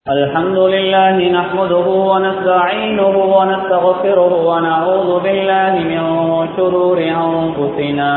الحمد لله نحمده ونستعينه ونستغفره ونعوذ بالله من شرور أنفسنا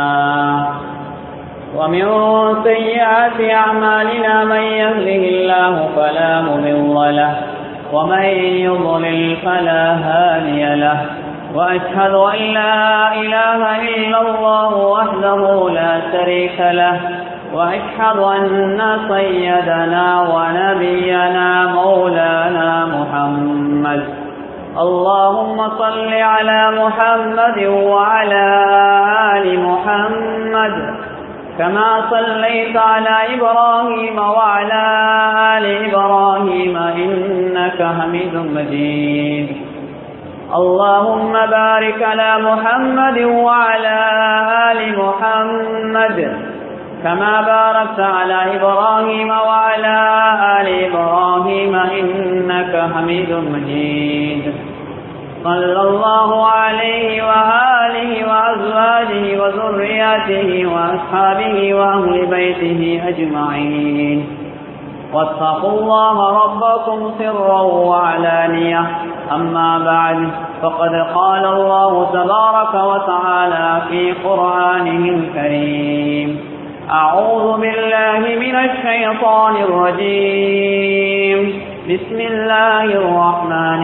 ومن سيئات أعمالنا من يهده الله فلا مضل له ومن يضلل فلا هادي له وأشهد أن لا إله إلا الله وحده لا شريك له وأشهد أن سيدنا ونبينا مولانا محمد اللهم صل على محمد وعلى آل محمد كما صليت على إبراهيم وعلى آل إبراهيم إنك حميد مجيد اللهم بارك على محمد وعلى آل محمد كما باركت على إبراهيم وعلى آل إبراهيم إنك حميد مجيد صلى الله عليه وآله وأزواجه وذرياته وأصحابه وأهل بيته أجمعين واتقوا الله ربكم سرا وعلانية أما بعد فقد قال الله تبارك وتعالى في قرآنه الكريم أعوذ بالله من الشيطان الرجيم بسم الله الرحمن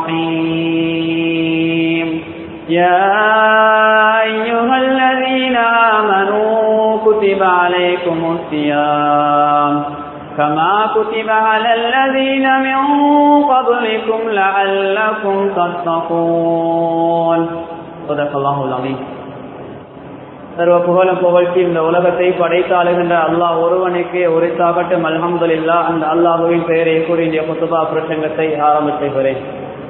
الرحيم يا أيها الذين آمنوا كتب عليكم الصيام كما كتب على الذين من قبلكم لعلكم تتقون صدق الله العظيم சர்வ புகழும் புகழ்ச்சி இந்த உலகத்தை படைத்து ஆளுகின்ற அல்லாஹ் ஒருவனுக்கே உரித்தாகட்டும் அல்ஹம்துலில்லா அந்த அல்லாஹுவின் பெயரை கூறி இந்த குத்துபா பிரசங்கத்தை ஆரம்பித்துகிறேன்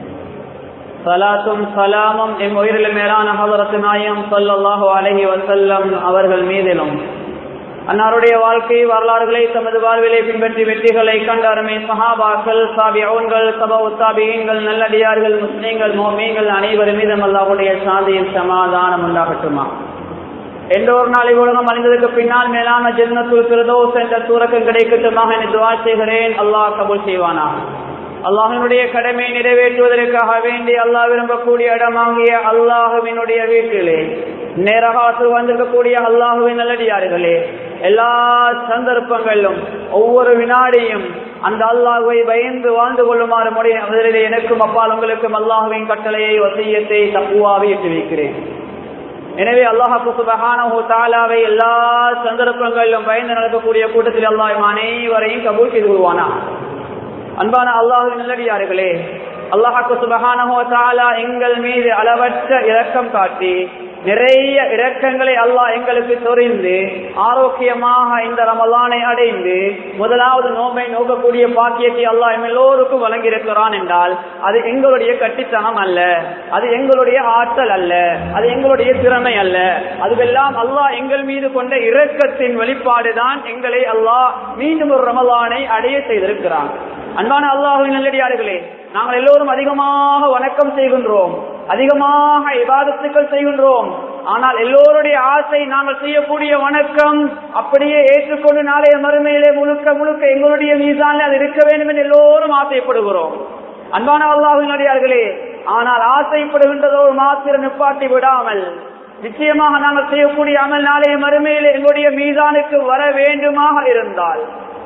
சலாத்தும் சலாமும் எம் உயிரில் மேலான ஹதரத்து நாயம் சல்லாஹு அலஹி வசல்லம் அவர்கள் மீதிலும் அன்னாருடைய வாழ்க்கை வரலாறுகளை தமது வாழ்விலை பின்பற்றி வெற்றிகளை கண்ட அருமை சஹாபாக்கள் சாபியவுன்கள் சபா உத்தாபியன்கள் நல்லடியார்கள் முஸ்லீம்கள் மோமீன்கள் அனைவர் மீதும் அல்லாஹுடைய சாந்தியும் சமாதானம் உண்டாகட்டுமா எந்த ஒரு நாளை உலகம் அழிந்ததுக்கு பின்னால் மேலான ஜென்மத்துள் பிரதோஸ் என்ற தூரக்கம் கிடைக்கட்டுமாக என்று துவா செய்கிறேன் அல்லாஹ் கபூல் செய்வானா அல்லாஹினுடைய கடமையை நிறைவேற்றுவதற்காக வேண்டி அல்லாஹ் விரும்பக்கூடிய இடமாகிய அல்லாஹுவினுடைய வீட்டிலே நேரகாசு வந்திருக்கக்கூடிய அல்லாஹுவின் நல்லடியார்களே எல்லா சந்தர்ப்பங்களிலும் ஒவ்வொரு வினாடியும் அந்த அல்லாஹுவை பயந்து வாழ்ந்து கொள்ளுமாறு முறையை முதலிலே எனக்கும் அப்பால் உங்களுக்கும் அல்லாஹுவின் கட்டளையை வசியத்தை தப்புவாவை எட்டு வைக்கிறேன் எனவே அல்லாஹாக்கு சுபஹானஹு தாலாவை எல்லா சந்தர்ப்பங்களிலும் பயந்து நடக்கக்கூடிய கூட்டத்தில் அல்லாஹ் அனைவரையும் கபூல் செய்து கொள்வானா அன்பான அல்லாஹு நல்லடியார்களே அல்லாஹாக்கு சுபஹானஹோ தாலா எங்கள் மீது அளவற்ற இரக்கம் காட்டி நிறைய இரக்கங்களை அல்லாஹ் எங்களுக்கு சொரிந்து ஆரோக்கியமாக இந்த ரமலானை அடைந்து முதலாவது நோம்பை நோக்கக்கூடிய பாக்கியத்தை அல்லாஹ் எல்லோருக்கும் வழங்கியிருக்கிறான் என்றால் அது எங்களுடைய கட்டித்தனம் அல்ல அது எங்களுடைய ஆற்றல் அல்ல அது எங்களுடைய திறமை அல்ல அதுவெல்லாம் அல்லாஹ் எங்கள் மீது கொண்ட இரக்கத்தின் வெளிப்பாடுதான் எங்களை அல்லாஹ் மீண்டும் ஒரு ரமலானை அடைய செய்திருக்கிறான் அன்பான அல்லாஹுவின் நல்லடியார்களே நாங்கள் எல்லோரும் அதிகமாக வணக்கம் செய்கின்றோம் அதிகமாக இபாதத்துக்கள் செய்கின்றோம் ஆனால் எல்லோருடைய ஆசை நாங்கள் செய்யக்கூடிய வணக்கம் அப்படியே ஏற்றுக்கொண்டு நாளைய மறுமையிலே முழுக்க முழுக்க எங்களுடைய மீதான அது இருக்க வேண்டும் என்று எல்லோரும் ஆசைப்படுகிறோம் அன்பான அல்லாஹினடியார்களே ஆனால் ஆசைப்படுகின்றதோடு மாத்திரம் நிப்பாட்டி விடாமல் நிச்சயமாக நாங்கள் செய்யக்கூடிய அமல் நாளைய மறுமையிலே எங்களுடைய மீதானுக்கு வர வேண்டுமாக இருந்தால்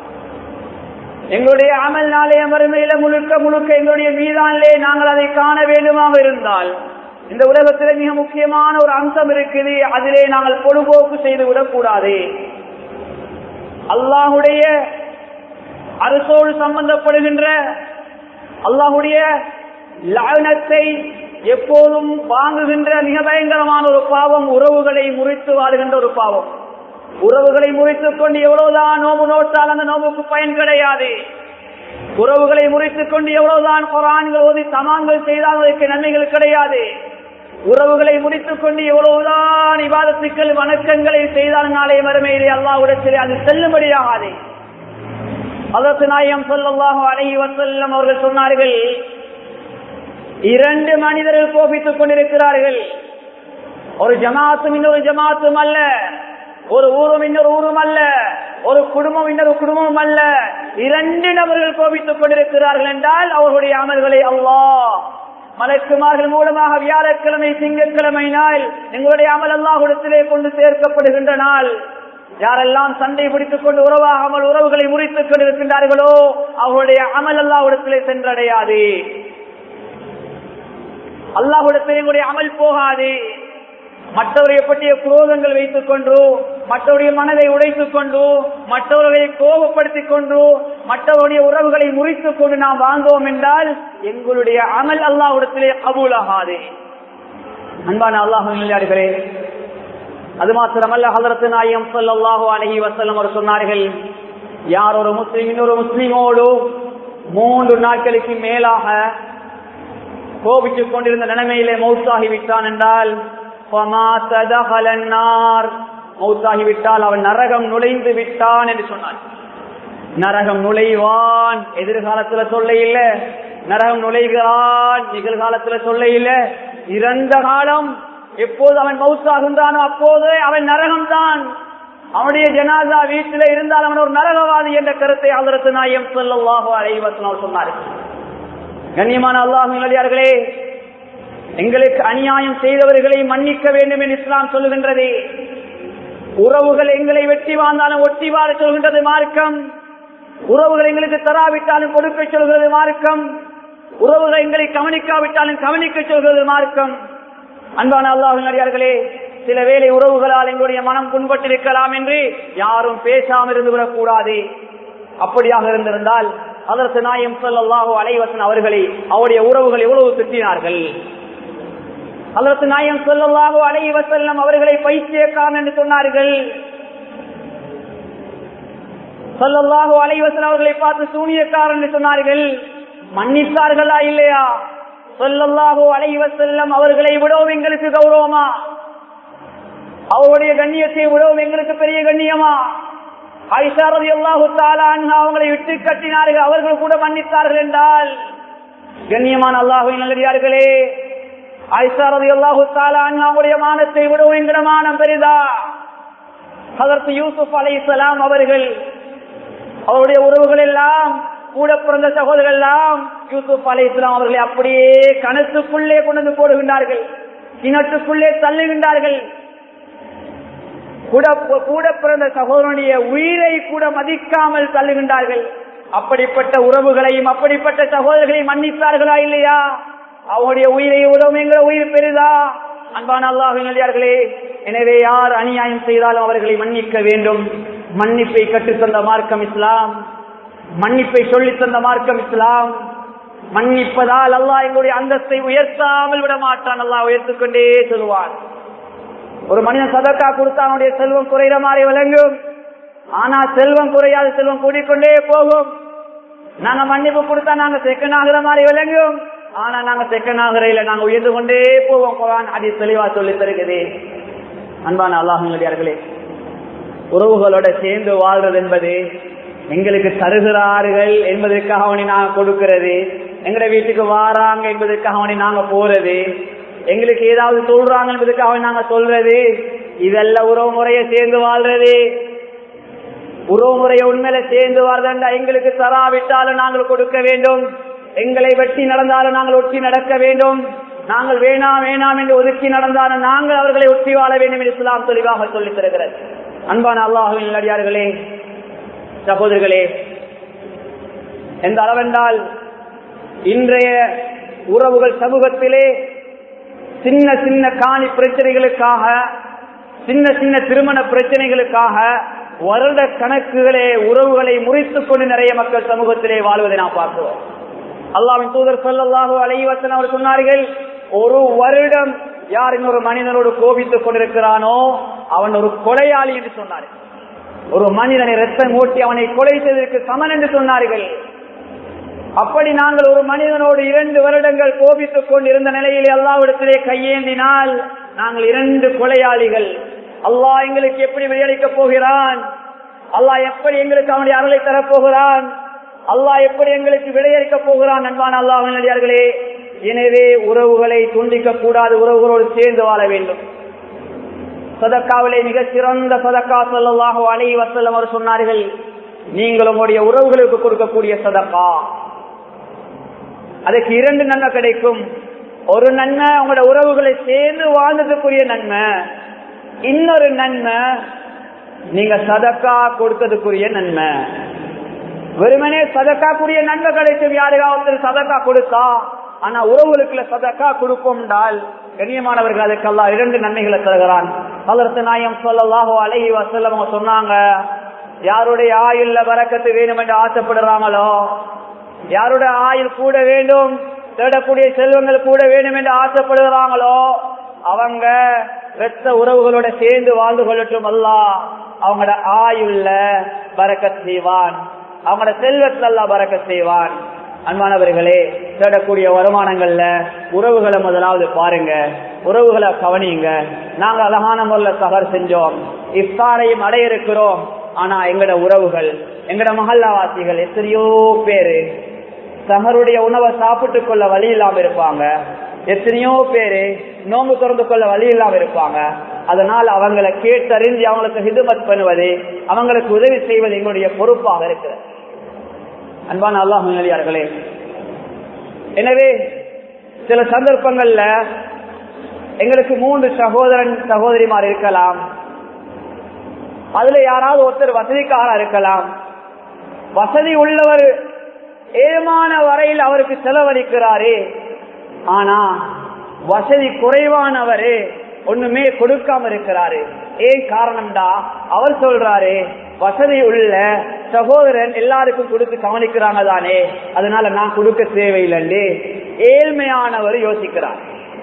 எங்களுடைய அமல் நாளைய மறுமையில முழுக்க முழுக்க எங்களுடைய மீதானிலே நாங்கள் அதை காண வேண்டுமாக இருந்தால் இந்த உலகத்தில் மிக முக்கியமான ஒரு அம்சம் இருக்குது அதிலே நாங்கள் பொழுபோக்கு செய்து விடக்கூடாது அல்லாஹுடைய அரசோடு சம்பந்தப்படுகின்ற அல்லாஹுடைய லானத்தை எப்போதும் வாங்குகின்ற மிக பயங்கரமான ஒரு பாவம் உறவுகளை முறித்து வாழ்கின்ற ஒரு பாவம் உறவுகளை முறித்துக் கொண்டு எவ்வளவுதான் நோம்பு நோட்டால் அந்த நோம்புக்கு பயன் கிடையாது உறவுகளை முறித்துக் கொண்டு எவ்வளவுதான் குரான்கள் ஓதி சமான்கள் செய்தால் அதற்கு நன்மைகள் கிடையாது உறவுகளை முடித்துக் கொண்டு எவ்வளவுதான் விவாதத்துக்கள் வணக்கங்களை செய்தால் நாளை மறுமையிலே அல்லாவிடத்திலே அது செல்லும்படியாகாது அதற்கு நாயம் சொல்லல்லாஹோ அழகி வசல்லம் அவர்கள் சொன்னார்கள் இரண்டு மனிதர்கள் கோபித்துக் கொண்டிருக்கிறார்கள் ஒரு ஜமாத்தும் இன்னொரு ஜமாத்தும் அல்ல ஒரு ஊரும் இன்னொரு ஊரும் அல்ல ஒரு குடும்பம் இன்னொரு குடும்பமும் அல்ல இரண்டு நபர்கள் கோபித்துக் கொண்டிருக்கிறார்கள் என்றால் அவர்களுடைய அமல்களை அல்லாஹ் மலக்குமார்கள் மூலமாக வியாழக்கிழமை திங்கட்கிழமை நாள் எங்களுடைய அமல் அல்லாஹுடத்திலே கொண்டு சேர்க்கப்படுகின்ற நாள் யாரெல்லாம் சண்டை பிடித்துக் கொண்டு உறவாகாமல் உறவுகளை முறித்துக் கொண்டிருக்கின்றார்களோ அவர்களுடைய அமல் அல்லாஹுடத்திலே சென்றடையாது அல்லாஹுடத்திலே எங்களுடைய அமல் போகாது மற்றவரை பற்றிய குரோதங்கள் வைத்துக் கொண்டு மற்றவருடைய மனதை உடைத்துக் கொண்டு மற்றவர்களை கோபப்படுத்திக் கொண்டு மற்றவருடைய உறவுகளை முறித்துக் கொண்டு நாம் வாழ்ந்தோம் என்றால் எங்களுடைய அமல் அல்லாஹ்விடத்திலே கபூலாகாது அன்பான அல்லாஹ் நிலையாடுகளே அது மாத்திரமல்ல ஹதரத்து நாயம் ஸல்லல்லாஹு அலைஹி வஸல்லம் அவர் சொன்னார்கள் யார் ஒரு முஸ்லிம் இன்னொரு முஸ்லிமோடு மூன்று நாட்களுக்கு மேலாக கோபித்துக் கொண்டிருந்த நிலைமையிலே மௌத்தாகி விட்டான் என்றால் மௌத்தாகிவிட்டால் அவன் நரகம் நுழைந்து விட்டான் என்று சொன்னான் நரகம் நுழைவான் எதிர்காலத்துல சொல்ல இல்ல நரகம் நுழைகிறான் நிகழ்காலத்துல சொல்ல இல்ல இறந்த காலம் எப்போது அவன் மௌத்தாகின்றானோ அப்போது அவன் நரகம் தான் அவனுடைய ஜனாதா வீட்டில இருந்தால் அவன் ஒரு நரகவாதி என்ற கருத்தை அதற்கு நாயம் சொல்லவாக அலைவசனம் சொன்னார்கள் கண்ணியமான அல்லாஹர்களே எங்களுக்கு அநியாயம் செய்தவர்களை மன்னிக்க வேண்டும் என்று இஸ்லாம் சொல்லுகின்றது உறவுகள் எங்களை வெட்டி வாழ்ந்தாலும் ஒட்டி வாழ சொல்கின்றது மார்க்கம் உறவுகள் எங்களுக்கு தராவிட்டாலும் கொடுக்க சொல்கிறது மார்க்கம் உறவுகள் எங்களை கவனிக்காவிட்டாலும் கவனிக்க சொல்கிறது மார்க்கம் அன்பான அல்லாஹர்களே சில வேலை உறவுகளால் எங்களுடைய மனம் புண்பட்டிருக்கலாம் என்று யாரும் பேசாமல் இருந்து விடக்கூடாது அப்படியாக இருந்திருந்தால் அதற்கு நாயம் சொல்லாஹோ அலைவசன் அவர்களை அவருடைய உறவுகள் எவ்வளவு திட்டினார்கள் அதற்கு நாயம் சொல்லலாகோ அலைவசல்லம் அவர்களை பைத்தியக்காரன் என்று சொன்னார்கள் சொல்லல்லாகோ அலைவசன் அவர்களை பார்த்து சூனியக்காரன் என்று சொன்னார்கள் மன்னித்தார்களா இல்லையா சொல்லல்லாகோ அலைவசல்லம் அவர்களை விடவும் எங்களுக்கு கௌரவமா அவருடைய கண்ணியத்தை விடவும் எங்களுக்கு பெரிய கண்ணியமா ஐசாரதி அல்லாஹு அவங்களை விட்டு கட்டினார்கள் அவர்கள் கூட மன்னித்தார்கள் என்றால் கண்ணியமான அல்லாஹுவின் நல்லடியார்களே ஐசாரதி அல்லாஹு அவங்களுடைய மானத்தை விடவும் எங்கட மானம் பெரிதா அதற்கு யூசுப் அலை இஸ்லாம் அவர்கள் அவருடைய உறவுகள் எல்லாம் கூட பிறந்த சகோதரர்கள் எல்லாம் யூசுப் அலை இஸ்லாம் அவர்களை அப்படியே கணத்துக்குள்ளே கொண்டு வந்து போடுகின்றார்கள் கிணற்றுக்குள்ளே தள்ளுகின்றார்கள் கூட கூட பிறந்த சகோதரனுடைய உயிரை கூட மதிக்காமல் தள்ளுகின்றார்கள் அப்படிப்பட்ட உறவுகளையும் அப்படிப்பட்ட சகோதரர்களையும் மன்னித்தார்களா இல்லையா அவருடைய உயிரை உறவு என்கிற உயிர் பெரிதா அன்பான அல்லாஹர்களே எனவே யார் அநியாயம் செய்தாலும் அவர்களை மன்னிக்க வேண்டும் மன்னிப்பை கற்றுத்தந்த மார்க்கம் இஸ்லாம் மன்னிப்பை சொல்லித் தந்த மார்க்கம் இஸ்லாம் மன்னிப்பதால் அல்லாஹ் எங்களுடைய அந்தஸ்தை உயர்த்தாமல் விட மாட்டான் அல்லாஹ் உயர்த்துக் கொண்டே சொல்லுவான் ஒரு மனிதன் சதக்கா கொடுத்தா அவனுடைய செல்வம் குறைகிற மாதிரி விளங்கும் ஆனா செல்வம் குறையாத செல்வம் கூடிக்கொண்டே போகும் நாங்க மன்னிப்பு கொடுத்தா நாங்க செகண்ட் ஆகிற மாதிரி விளங்கும் ஆனா நாங்க செகண்ட் ஆகிற இல்ல நாங்க உயர்ந்து கொண்டே போவோம் குரான் அது தெளிவா சொல்லி தருகிறது அன்பான அல்லாஹங்களே உறவுகளோட சேர்ந்து வாழ்றது என்பது எங்களுக்கு தருகிறார்கள் என்பதற்காக அவனை நாங்க கொடுக்கிறது எங்கட வீட்டுக்கு வாராங்க என்பதற்காக அவனை நாங்க போறது எங்களுக்கு ஏதாவது சொல்றாங்க என்பதுக்காக நாங்க சொல்றது இதெல்லாம் உறவு முறையை சேர்ந்து வாழ்றது உறவு முறையை உண்மையில சேர்ந்து வாழ்றதா எங்களுக்கு தராவிட்டாலும் நாங்கள் கொடுக்க வேண்டும் எங்களை வெட்டி நடந்தாலும் நாங்கள் ஒட்டி நடக்க வேண்டும் நாங்கள் வேணாம் வேணாம் என்று ஒதுக்கி நடந்தாலும் நாங்கள் அவர்களை ஒட்டி வாழ வேண்டும் என்று இஸ்லாம் தெளிவாக சொல்லித் தருகிறது அன்பான அல்லாஹுவின் நல்லடியார்களே சகோதரர்களே எந்த அளவென்றால் இன்றைய உறவுகள் சமூகத்திலே சின்ன சின்ன காணி பிரச்சனைகளுக்காக சின்ன சின்ன திருமண பிரச்சனைகளுக்காக வருட கணக்குகளே உறவுகளை முறித்துக் கொண்டு நிறைய மக்கள் சமூகத்திலே வாழ்வதை நாம் பார்க்கிறோம் அல்லாவின் தூதர் சொல்லல்லாஹோ அலைவசன் அவர் சொன்னார்கள் ஒரு வருடம் யார் இன்னொரு மனிதனோடு கோபித்துக் கொண்டிருக்கிறானோ அவன் ஒரு கொலையாளி என்று சொன்னார்கள் ஒரு மனிதனை ரத்தம் ஓட்டி அவனை கொலை செய்வதற்கு சமன் என்று சொன்னார்கள் அப்படி நாங்கள் ஒரு மனிதனோடு இரண்டு வருடங்கள் கோபித்துக் கொண்டிருந்த நிலையில் அல்லாவிடத்திலே கையேந்தினால் நாங்கள் இரண்டு கொலையாளிகள் அல்லாஹ் எங்களுக்கு எப்படி வெளியளிக்கப் போகிறான் அல்லாஹ் எப்படி எங்களுக்கு அவனுடைய அருளை தரப்போகிறான் அல்லாஹ் எப்படி எங்களுக்கு விடையளிக்கப் போகிறான் அன்பான அல்லாஹர்களே எனவே உறவுகளை துண்டிக்க கூடாது உறவுகளோடு சேர்ந்து வாழ வேண்டும் சதக்காவிலே மிக சிறந்த சதக்கா சொல்லலாக அலை வசல்லம் அவர் சொன்னார்கள் நீங்கள் உங்களுடைய உறவுகளுக்கு கொடுக்கக்கூடிய சதப்பா அதுக்கு இரண்டு நன்மை கிடைக்கும் ஒரு நன்மை உங்களோட உறவுகளை சேர்ந்து வாழ்ந்ததுக்குரிய நன்மை இன்னொரு நன்மை நீங்க சதக்கா கொடுத்ததுக்குரிய நன்மை வெறுமனே சதக்காக்குரிய நன்மை கிடைக்கும் யாருக்காவது சதக்கா கொடுத்தா ஆனா உறவுகளுக்குள்ள சதக்கா கொடுப்போம் என்றால் கண்ணியமானவர்கள் அதுக்கெல்லாம் இரண்டு நன்மைகளை தருகிறான் அதற்கு நாயம் சொல்லலாஹோ அழகி வசல்லம் சொன்னாங்க யாருடைய ஆயுள்ல வரக்கத்து வேணும் என்று ஆசைப்படுறாங்களோ யாருடைய ஆயுள் கூட வேண்டும் தேடக்கூடிய செல்வங்கள் கூட வேண்டும் என்று ஆசைப்படுகிறாங்களோ அவங்க ரத்த உறவுகளோட சேர்ந்து வாழ்ந்து கொள்ளட்டும் அல்ல அவங்களோட ஆயுள்ல பறக்க செய்வான் அவங்களோட செல்வத்தில் அல்ல பறக்க செய்வான் அன்பானவர்களே தேடக்கூடிய வருமானங்கள்ல உறவுகளை முதலாவது பாருங்க உறவுகளை கவனிங்க நாங்க அழகான முறையில் சகர் செஞ்சோம் இஃப்தாரையும் அடைய இருக்கிறோம் ஆனா எங்கட உறவுகள் எங்கட மஹல்லாவாசிகள் எத்தனையோ பேரு சகருடைய உணவை சாப்பிட்டுக் கொள்ள வழி இல்லாம இருப்பாங்க எத்தனையோ பேரு நோம்பு திறந்து கொள்ள வழி இல்லாம இருப்பாங்க அதனால் அவங்களை கேட்டறிஞ்சு அவங்களுக்கு ஹிதுமத் பண்ணுவது அவங்களுக்கு உதவி செய்வது எங்களுடைய பொறுப்பாக இருக்கிறது அன்பான அல்லாஹ் முன்னலியார்களே எனவே சில சந்தர்ப்பங்கள்ல எங்களுக்கு மூன்று சகோதரன் சகோதரிமார் இருக்கலாம் அதுல யாராவது ஒருத்தர் வசதிக்காரா இருக்கலாம் வசதி உள்ளவர் ஏமான வரையில் அவருக்கு செலவழிக்கிறாரே ஆனா வசதி குறைவானவரே ஒண்ணுமே கொடுக்காம இருக்கிறாரு ஏன் காரணம்டா அவர் சொல்றாரு வசதி உள்ள சகோதரன் எல்லாருக்கும் கொடுத்து கவனிக்கிறாங்க தானே அதனால நான் கொடுக்க தேவையில்லை ஏழ்மையானவர் யோசிக்கிறார்